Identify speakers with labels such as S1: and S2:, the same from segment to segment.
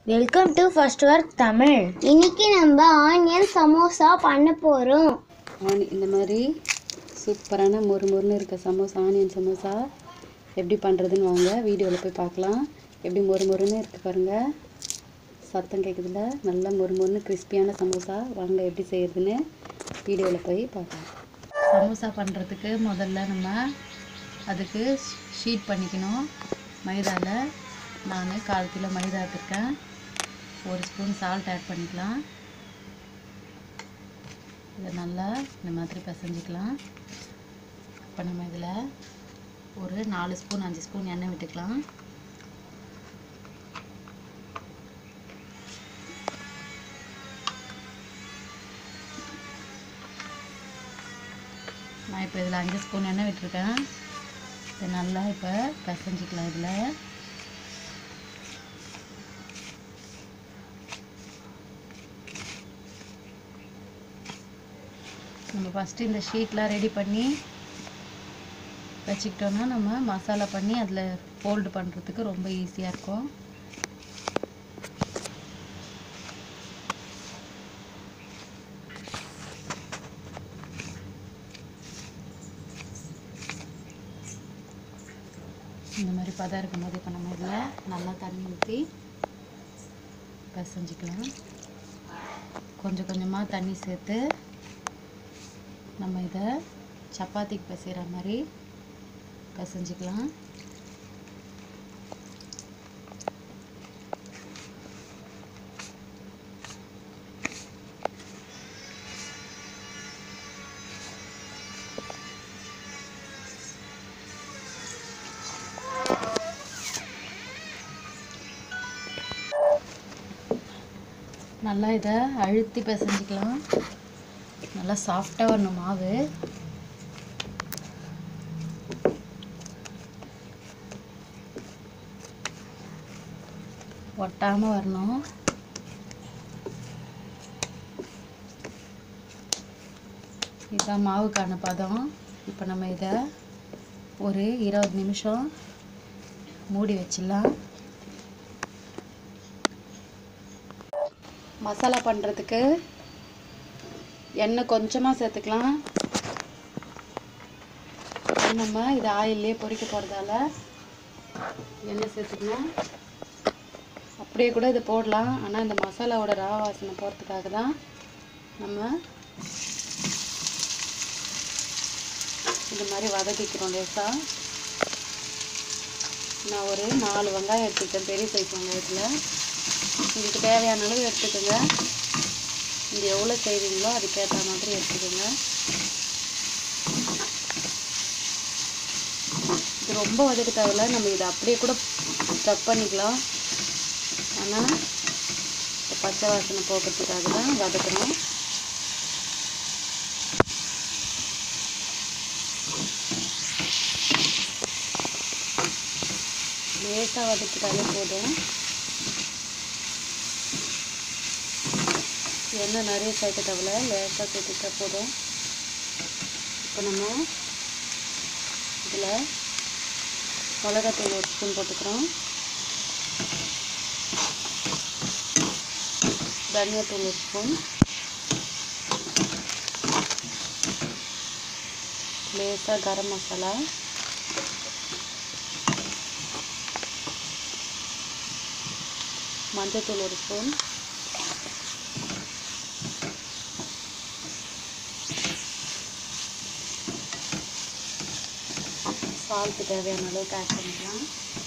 S1: welcome to first work Tamil இன்னைக்கு நம்ம onion samosa பண்ண போகிறோம்
S2: ஆனி இந்த மாதிரி சூப்பரான மொறு மொறுன்னு இருக்க சமோசா ஆனியன் சமோசா எப்படி பண்ணுறதுன்னு வாங்க வீடியோவில் போய் பார்க்கலாம் எப்படி மொறு மொறுன்னு இருக்குது பாருங்கள் சத்தம் கேட்குதுல நல்லா மொறு மொறுன்னு கிறிஸ்பியான சமோசா வாங்க எப்படி செய்யறதுன்னு வீடியோவில் போய் பார்க்கலாம் சமோசா பண்ணுறதுக்கு முதல்ல நம்ம அதுக்கு ஷீட் பண்ணிக்கணும் மைதாவில் நான் கால் கிலோ மைதா எடுத்திருக்கேன் ஒரு ஸ்பூன் சால்ட் ஆட் பண்ணிக்கலாம் இதை நல்லா இந்த மாதிரி பிசைஞ்சிக்கலாம் இப்போ நம்ம இதில் ஒரு நாலு ஸ்பூன் அஞ்சு ஸ்பூன் எண்ணெய் விட்டுக்கலாம் நான் இப்போ இதில் அஞ்சு ஸ்பூன் எண்ணெய் விட்டுருக்கேன் இதை நல்லா இப்போ பிசைஞ்சிக்கலாம் இதில் நம்ம ஃபஸ்ட்டு இந்த ஷீட்லாம் ரெடி பண்ணி வச்சுக்கிட்டோன்னா நம்ம மசாலா பண்ணி அதில் ஃபோல்டு பண்ணுறதுக்கு ரொம்ப ஈஸியாக இருக்கும் இந்த மாதிரி பதம் இருக்கும்போது இப்போ நம்ம இதில் நல்லா தண்ணி ஊற்றி பிசைஞ்சிக்கலாம் கொஞ்சம் கொஞ்சமாக தண்ணி சேர்த்து நம்ம இதை சப்பாத்திக்கு பிசைகிற மாதிரி பிசைஞ்சிக்கலாம் நல்லா இதை அழுத்தி பிசைஞ்சிக்கலாம் நல்லா சாஃப்டாக வரணும் மாவு ஒட்டாமல் வரணும் இதுதான் மாவுக்கான பதம் இப்போ நம்ம இதை ஒரு இருபது நிமிஷம் மூடி வச்சிடலாம் மசாலா பண்ணுறதுக்கு எண்ணெய் கொஞ்சமாக சேர்த்துக்கலாம் நம்ம இது ஆயிலே பொரிக்க போகிறதால எண்ணெய் சேர்த்துக்கணும் அப்படியே கூட இது போடலாம் ஆனால் இந்த மசாலாவோட ரா வாசனை போகிறதுக்காக தான் நம்ம இந்த மாதிரி வதக்கிக்கிறோம் லேசாக நான் ஒரு நாலு வெங்காயம் எடுத்துக்கிட்டேன் பெரிய சைஸ் வெங்காயத்தில் உங்களுக்கு தேவையான அளவு எடுத்துக்கோங்க நீங்கள் எவ்வளோ செய்வீங்களோ அதுக்கேற்ற மாதிரி எடுத்துக்கோங்க இது ரொம்ப வதக்க தேவையில்ல நம்ம இதை அப்படியே கூட ஸ்டப் பண்ணிக்கலாம் ஆனால் பச்சை வாசனை போக்குறதுக்காக தான் வதக்குறோம் லேசாக வதக்கிட்டாலே போதும் எண்ணெய் நிறைய சேர்க்க தேவையில்ல லேசாக சேர்த்துட்டா போதும் இப்போ நம்ம இதில் மிளகாத்தூள் ஒரு ஸ்பூன் போட்டுக்கிறோம் தனியாத்தூள் ஒரு ஸ்பூன் லேசாக கரம் மசாலா மஞ்சத்தூள் ஒரு ஸ்பூன் சால்ட்டு தேவையான அளவுக்கு ஆட் பண்ணிக்கலாம்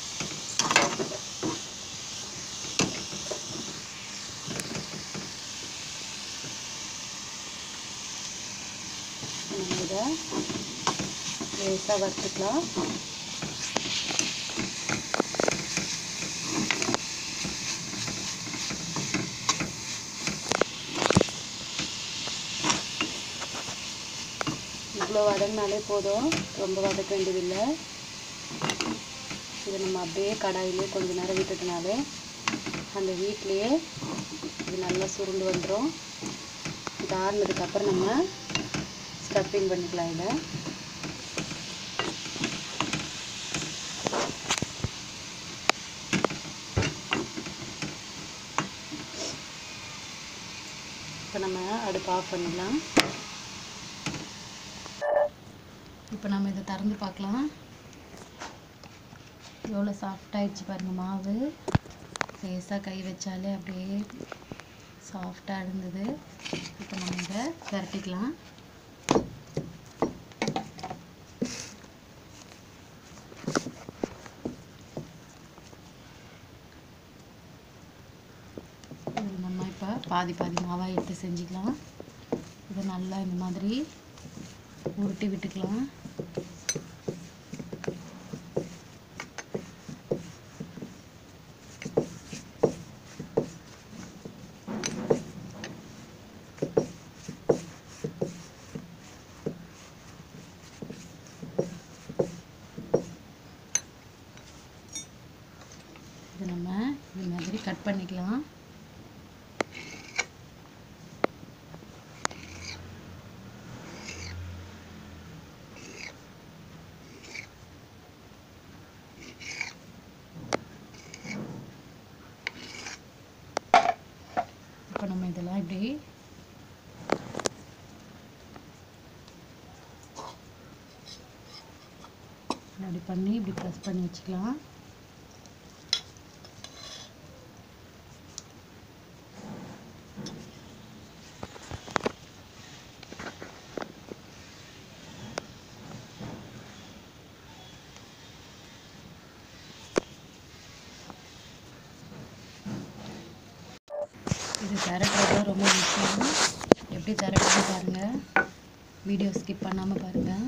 S2: நம்ம இதை லேசாக வறுத்துக்கலாம் இவ்வளோ வதங்கினாலே போதும் ரொம்ப வதக்க வேண்டியதில்லை இதை நம்ம அப்படியே கடாயிலே கொஞ்ச நேரம் விட்டுட்டனாலே அந்த வீட்லேயே இது நல்லா சுருண்டு வந்துடும் இது ஆறுனதுக்கப்புறம் நம்ம ஸ்டஃபிங் பண்ணிக்கலாம் இதை இப்போ நம்ம அடுப்பு ஆஃப் பண்ணிடலாம் இப்போ நம்ம இதை திறந்து பார்க்கலாம் எவ்வளோ சாஃப்டாகிடுச்சு பாருங்கள் மாவு லேசாக கை வச்சாலே அப்படியே சாஃப்டாக இருந்தது இப்போ நம்ம இதை திரட்டிக்கலாம் இது நம்ம இப்போ பாதி பாதி மாவாக எடுத்து செஞ்சுக்கலாம் இதை நல்லா இந்த மாதிரி உருட்டி விட்டுக்கலாம் இது நம்ம இது மாதிரி கட் பண்ணிக்கலாம் இப்போ நம்ம இதெல்லாம் இப்படி அப்படி பண்ணி இப்படி ப்ரெஸ் பண்ணி வச்சுக்கலாம் இது திரட்டுறது தான் ரொம்ப முக்கியம் எப்படி திரட்டுறது பாருங்கள் வீடியோ ஸ்கிப் பண்ணாமல் பாருங்கள்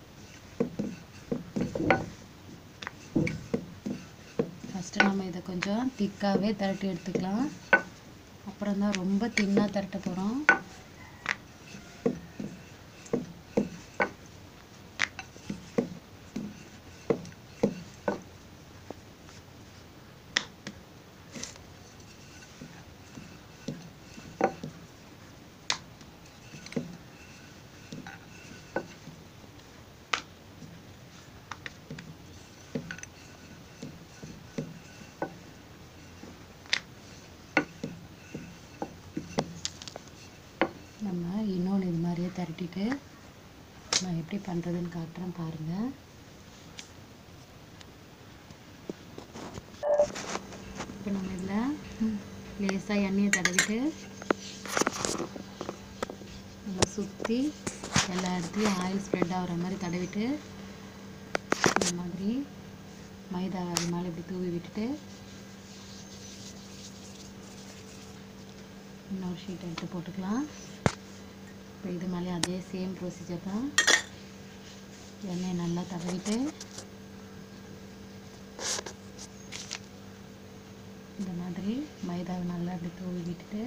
S2: ஃபஸ்ட்டு நம்ம இதை கொஞ்சம் திக்காகவே திரட்டி எடுத்துக்கலாம் அப்புறம் தான் ரொம்ப தின்னாக திரட்ட போகிறோம் நம்ம இன்னொன்று இது மாதிரியே திரட்டிட்டு நான் எப்படி பண்ணுறதுன்னு காட்டுறேன் பாருங்கள் இப்போ நம்ம இதில் லேசாக எண்ணெயை தடவிட்டு நல்லா சுற்றி எல்லா இடத்துலையும் ஆயில் ஸ்ப்ரெட் ஆகிற மாதிரி தடவிட்டு இந்த மாதிரி மைதா அது மேலே இப்படி தூவி விட்டுட்டு இன்னொரு ஷீட் எடுத்து போட்டுக்கலாம் இப்போ இது மேலே அதே சேம் ப்ரொசீஜர் தான் எண்ணெயை நல்லா தடவிட்டு இந்த மாதிரி மைதாவை நல்லா அப்படி தூவி விட்டுட்டு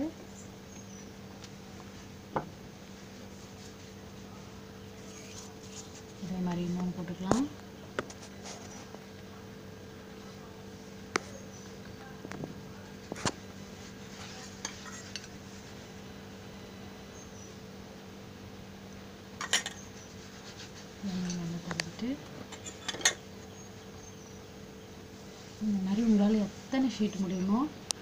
S2: இதே மாதிரி இன்னொன்று போட்டுக்கலாம் எண்ணெய் நல்லா தடவிட்டு இந்த மாதிரி உங்களால் எத்தனை ஷீட் முடியுமோ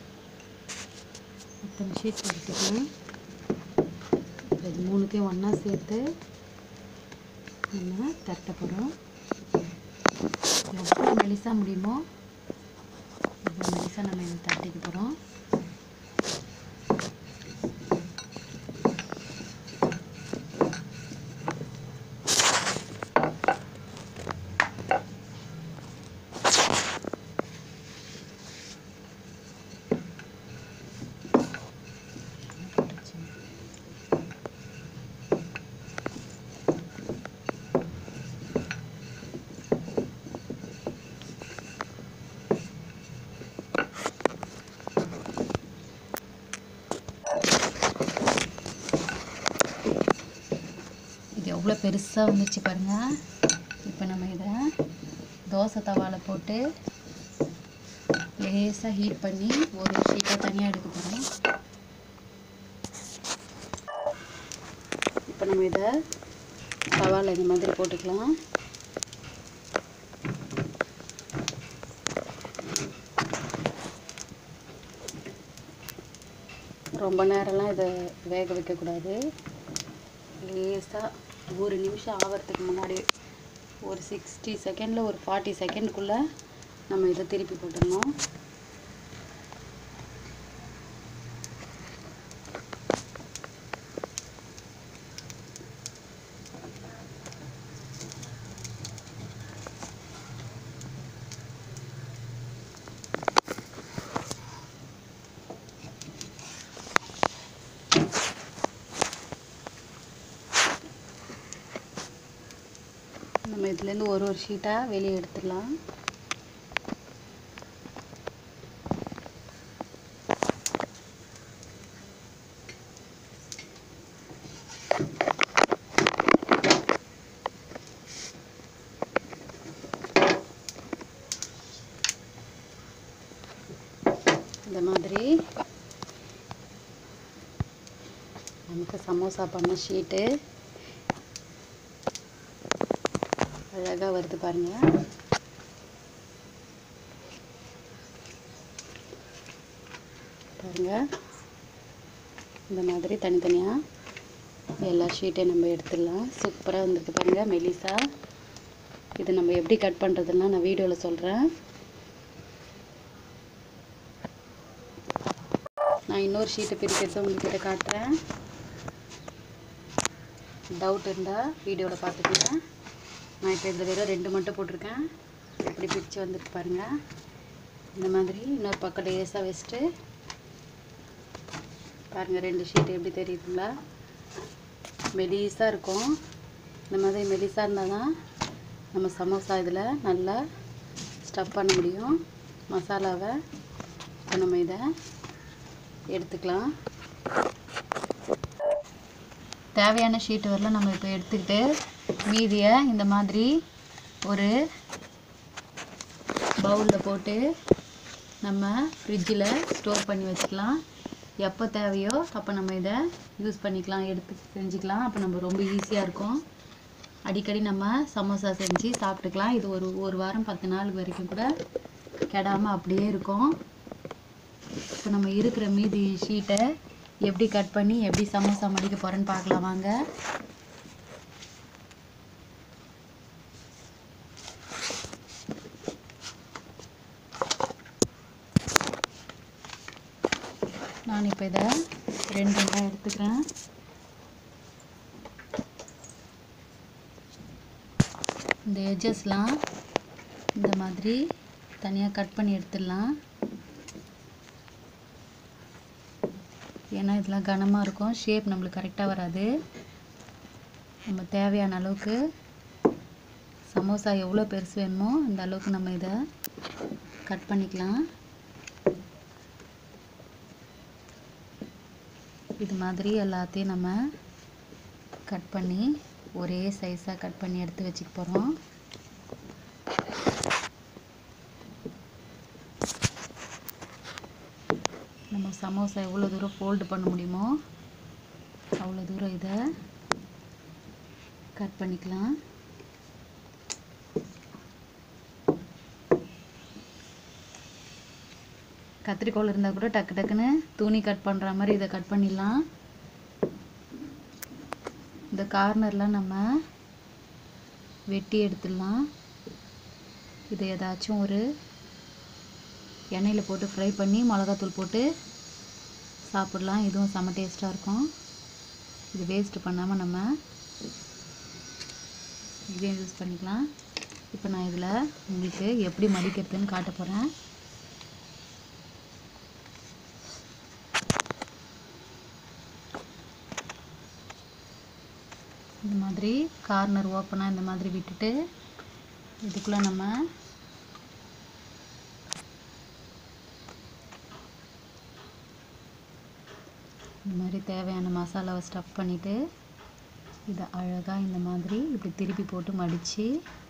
S2: அத்தனை ஷீட் போட்டுக்கலாம் இப்போ இது மூணுத்தையும் ஒன்றா சேர்த்து நம்ம தட்ட போகிறோம் எவ்வளோ மெலிசாக முடியுமோ எவ்வளோ மெலிசாக நம்ம இதை தட்டிக்க போகிறோம் இது எவ்வளோ பெருசாக வந்துச்சு பாருங்க இப்போ நம்ம இதை தோசை தவாவில் போட்டு லேசாக ஹீட் பண்ணி ஒரு ஷீட்டாக தனியாக எடுக்க போகிறோம் இப்போ நம்ம இதை தவாவில் இந்த மாதிரி போட்டுக்கலாம் ரொம்ப நேரம்லாம் இதை வேக வைக்கக்கூடாது லேசாக ஒரு நிமிஷம் ஆகிறதுக்கு முன்னாடி ஒரு சிக்ஸ்டி செகண்டில் ஒரு ஃபார்ட்டி செகண்டுக்குள்ளே நம்ம இதை திருப்பி போட்டுடணும் நம்ம இதுலேருந்து ஒரு ஒரு ஷீட்டாக வெளியே எடுத்துடலாம் இந்த மாதிரி நமக்கு சமோசா பண்ண ஷீட்டு அழகாக வருது பாருங்க பாருங்க இந்த மாதிரி தனித்தனியாக எல்லா ஷீட்டையும் நம்ம எடுத்துடலாம் சூப்பராக வந்திருக்கு பாருங்க மெலிசா இது நம்ம எப்படி கட் பண்ணுறதுன்னா நான் வீடியோவில் சொல்கிறேன் நான் இன்னொரு ஷீட்டை பிரிக்கிறது உங்ககிட்ட காட்டுறேன் டவுட் இருந்தால் வீடியோவில் பார்த்துக்கோங்க நான் இப்போ இதில் வெறும் ரெண்டு மட்டும் போட்டிருக்கேன் எப்படி பிரித்து வந்துருக்கு பாருங்கள் இந்த மாதிரி இன்னொரு பக்கம் லேசாக வச்சுட்டு பாருங்கள் ரெண்டு ஷீட் எப்படி தெரியுதுங்களா மெலிசாக இருக்கும் இந்த மாதிரி மெலிசாக இருந்தால் தான் நம்ம சமோசா இதில் நல்லா ஸ்டஃப் பண்ண முடியும் மசாலாவை இப்போ நம்ம இதை எடுத்துக்கலாம் தேவையான ஷீட் வரல நம்ம இப்போ எடுத்துக்கிட்டு மீதியை இந்த மாதிரி ஒரு பவுலில் போட்டு நம்ம ஃப்ரிட்ஜில் ஸ்டோர் பண்ணி வச்சுக்கலாம் எப்போ தேவையோ அப்போ நம்ம இதை யூஸ் பண்ணிக்கலாம் எடுத்து செஞ்சுக்கலாம் அப்போ நம்ம ரொம்ப ஈஸியாக இருக்கும் அடிக்கடி நம்ம சமோசா செஞ்சு சாப்பிட்டுக்கலாம் இது ஒரு ஒரு வாரம் பத்து நாள் வரைக்கும் கூட கெடாமல் அப்படியே இருக்கும் இப்போ நம்ம இருக்கிற மீதி ஷீட்டை எப்படி கட் பண்ணி எப்படி சமோசா மடிக்க போகிறேன்னு பார்க்கலாம் வாங்க நான் இப்போ இதை ரெண்டு ரெண்டாக எடுத்துக்கிறேன் இந்த எட்ஜஸ்லாம் இந்த மாதிரி தனியாக கட் பண்ணி எடுத்துடலாம் ஏன்னா இதெல்லாம் கனமாக இருக்கும் ஷேப் நம்மளுக்கு கரெக்டாக வராது நம்ம தேவையான அளவுக்கு சமோசா எவ்வளோ பெருசு வேணுமோ அந்த அளவுக்கு நம்ம இதை கட் பண்ணிக்கலாம் இது மாதிரி எல்லாத்தையும் நம்ம கட் பண்ணி ஒரே சைஸாக கட் பண்ணி எடுத்து வச்சுக்க போகிறோம் நம்ம சமோசா எவ்வளோ தூரம் ஃபோல்டு பண்ண முடியுமோ அவ்வளோ தூரம் இதை கட் பண்ணிக்கலாம் கத்திரிக்கோல் இருந்தால் கூட டக்கு டக்குன்னு துணி கட் பண்ணுற மாதிரி இதை கட் பண்ணிடலாம் இந்த கார்னர்லாம் நம்ம வெட்டி எடுத்துடலாம் இதை ஏதாச்சும் ஒரு எண்ணெயில் போட்டு ஃப்ரை பண்ணி மிளகாத்தூள் போட்டு சாப்பிடலாம் இதுவும் செம்ம டேஸ்ட்டாக இருக்கும் இது வேஸ்ட் பண்ணாமல் நம்ம இதையும் யூஸ் பண்ணிக்கலாம் இப்போ நான் இதில் உங்களுக்கு எப்படி மடிக்கிறதுன்னு காட்ட போகிறேன் இந்த மாதிரி கார்னர் ஓப்பனாக இந்த மாதிரி விட்டுட்டு இதுக்குள்ளே நம்ம இந்த மாதிரி தேவையான மசாலாவை ஸ்டஃப் பண்ணிவிட்டு இதை அழகாக இந்த மாதிரி இப்படி திருப்பி போட்டு மடித்து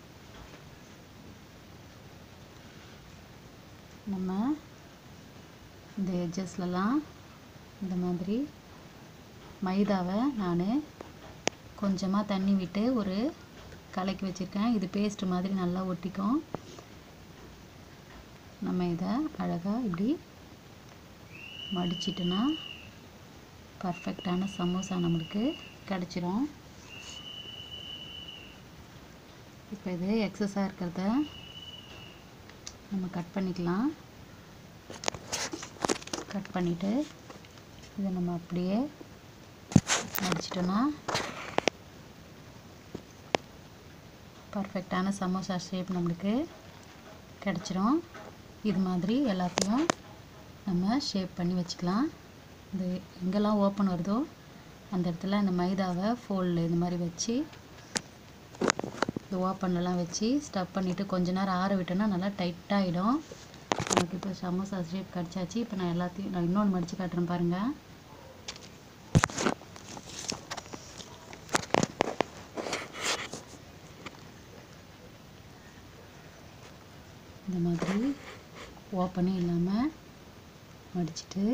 S2: நம்ம இந்த எட்ஜஸ்லலாம் இந்த மாதிரி மைதாவை நான் கொஞ்சமாக தண்ணி விட்டு ஒரு கலக்கி வச்சுருக்கேன் இது பேஸ்ட் மாதிரி நல்லா ஒட்டிக்கும் நம்ம இதை அழகாக இப்படி மடிச்சிட்டோன்னா பர்ஃபெக்டான சமோசா நம்மளுக்கு கிடச்சிரும் இப்போ இது எக்ஸஸாக இருக்கிறத நம்ம கட் பண்ணிக்கலாம் கட் பண்ணிவிட்டு இதை நம்ம அப்படியே மடிச்சிட்டோன்னா பர்ஃபெக்டான சமோசா ஷேப் நம்மளுக்கு கிடச்சிரும் இது மாதிரி எல்லாத்தையும் நம்ம ஷேப் பண்ணி வச்சுக்கலாம் இந்த எங்கெல்லாம் ஓப்பன் வருதோ அந்த இடத்துல இந்த மைதாவை ஃபோல்டில் இந்த மாதிரி வச்சு இந்த ஓப்பன்லலாம் வச்சு ஸ்டப் பண்ணிவிட்டு கொஞ்ச நேரம் ஆற விட்டோன்னா நல்லா டைட்டாகிடும் நமக்கு இப்போ சமோசா ஷேப் கிடச்சாச்சு இப்போ நான் எல்லாத்தையும் நான் இன்னொன்று மடித்து காட்டுறேன் பாருங்கள் இந்த மாதிரி ஓப்பனே இல்லாமல் மடிச்சிட்டு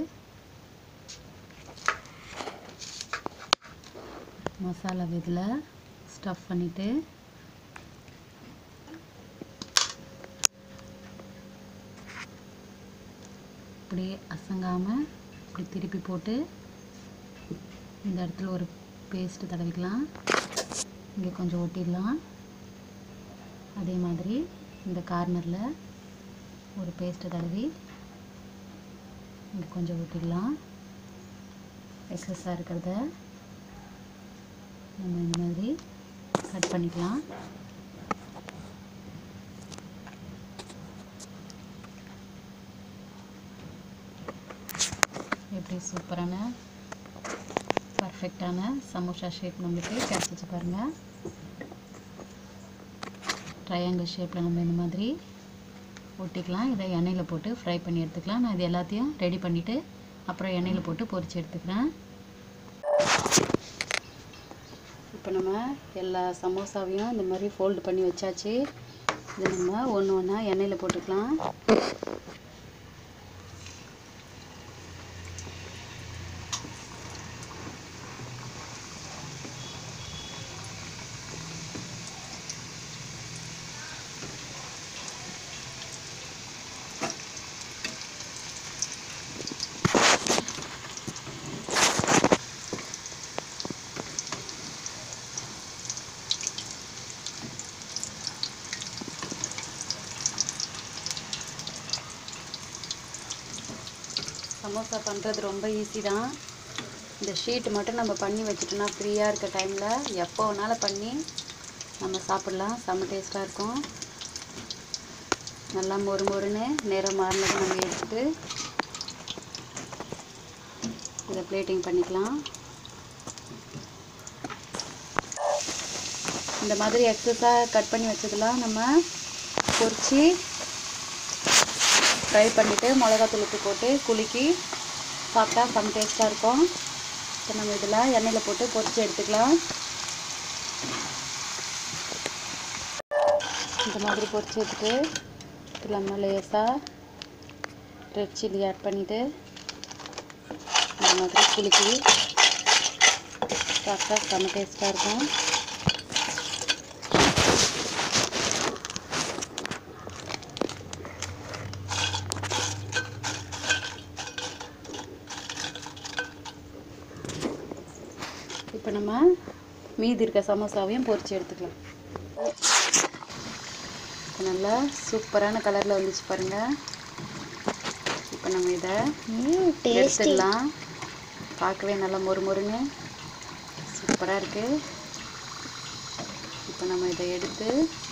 S2: மசாலா இதில் ஸ்டஃப் பண்ணிவிட்டு அப்படியே அசங்காமல் இப்படி திருப்பி போட்டு இந்த இடத்துல ஒரு பேஸ்ட்டு தடவிக்கலாம் இங்கே கொஞ்சம் ஒட்டிடலாம் அதே மாதிரி இந்த கார்னரில் ஒரு பேஸ்ட்டை தடவி இங்கே கொஞ்சம் ஊற்றிடலாம் எக்ஸஸாக இருக்கிறத நம்ம இந்த மாதிரி கட் பண்ணிக்கலாம் எப்படி சூப்பரான பர்ஃபெக்டான சமோசா ஷேப் நம்மளுக்கு கிடச்சிச்சு பாருங்கள் ட்ரையாங்கிள் ஷேப்பில் நம்ம இந்த மாதிரி ஒட்டிக்கலாம் இதை எண்ணெயில் போட்டு ஃப்ரை பண்ணி எடுத்துக்கலாம் நான் இது எல்லாத்தையும் ரெடி பண்ணிவிட்டு அப்புறம் எண்ணெயில் போட்டு பொரிச்சு எடுத்துக்கிறேன் இப்போ நம்ம எல்லா சமோசாவையும் இந்த மாதிரி ஃபோல்டு பண்ணி வச்சாச்சு இது நம்ம ஒன்று ஒன்றா எண்ணெயில் போட்டுக்கலாம் சமோசா பண்ணுறது ரொம்ப ஈஸி தான் இந்த ஷீட் மட்டும் நம்ம பண்ணி வச்சுட்டோம்னா ஃப்ரீயாக இருக்க டைமில் எப்போ வேணாலும் பண்ணி நம்ம சாப்பிட்லாம் செம்ம டேஸ்ட்டாக இருக்கும் நல்லா மொறு மொறுன்னு நிறம் மாறினதை நம்ம எடுத்துட்டு இதை பிளேட்டிங் பண்ணிக்கலாம் இந்த மாதிரி எக்ஸஸாக கட் பண்ணி வச்சதெல்லாம் நம்ம பொரிச்சு ஃப்ரை பண்ணிவிட்டு மிளகாத்தூள் உப்பு போட்டு குலுக்கி சாப்பிட்டா செம்ம டேஸ்ட்டாக இருக்கும் இப்போ நம்ம இதில் எண்ணெயில் போட்டு பொரிச்சு எடுத்துக்கலாம் இந்த மாதிரி பொரிச்சு எடுத்துட்டு இதில் நம்ம லேசாக ரெட் சில்லி ஆட் பண்ணிவிட்டு இந்த மாதிரி குலுக்கி சாப்பிட்டா செம்ம டேஸ்ட்டாக இருக்கும் இப்போ நம்ம மீதி இருக்க சமோசாவையும் பொரிச்சு எடுத்துக்கலாம் இப்போ நல்லா சூப்பரான கலரில் வந்துச்சு பாருங்க இப்போ நம்ம இதை
S1: ம் டேஸ்டி
S2: எடுத்துடலாம் பார்க்கவே நல்லா மொறு மொறுன்னு சூப்பராக இருக்குது இப்போ நம்ம இதை எடுத்து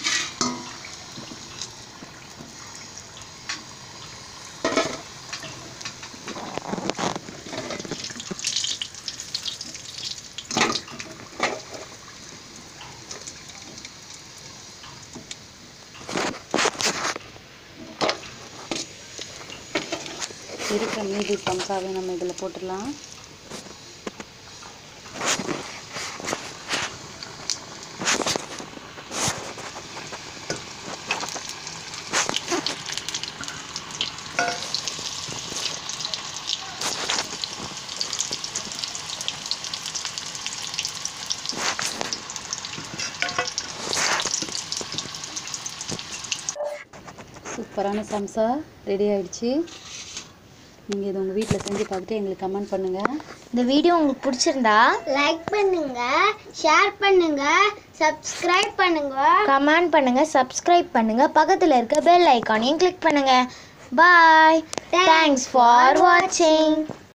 S2: இருக்கிற மீதி சம்சாவை நம்ம இதில் போட்டுடலாம் சூப்பரான சம்சா ரெடி ஆயிடுச்சு நீங்கள் இதை உங்கள் வீட்டில் செஞ்சு பார்த்துட்டு எங்களுக்கு கமெண்ட் பண்ணுங்கள்
S1: இந்த வீடியோ உங்களுக்கு பிடிச்சிருந்தா லைக் பண்ணுங்க ஷேர் பண்ணுங்க சப்ஸ்கிரைப் பண்ணுங்க கமெண்ட் பண்ணுங்க சப்ஸ்கிரைப் பண்ணுங்க பக்கத்துல இருக்க பெல் ஐகானையும் கிளிக் பண்ணுங்க பாய் தேங்க்ஸ் ஃபார் வாட்சிங்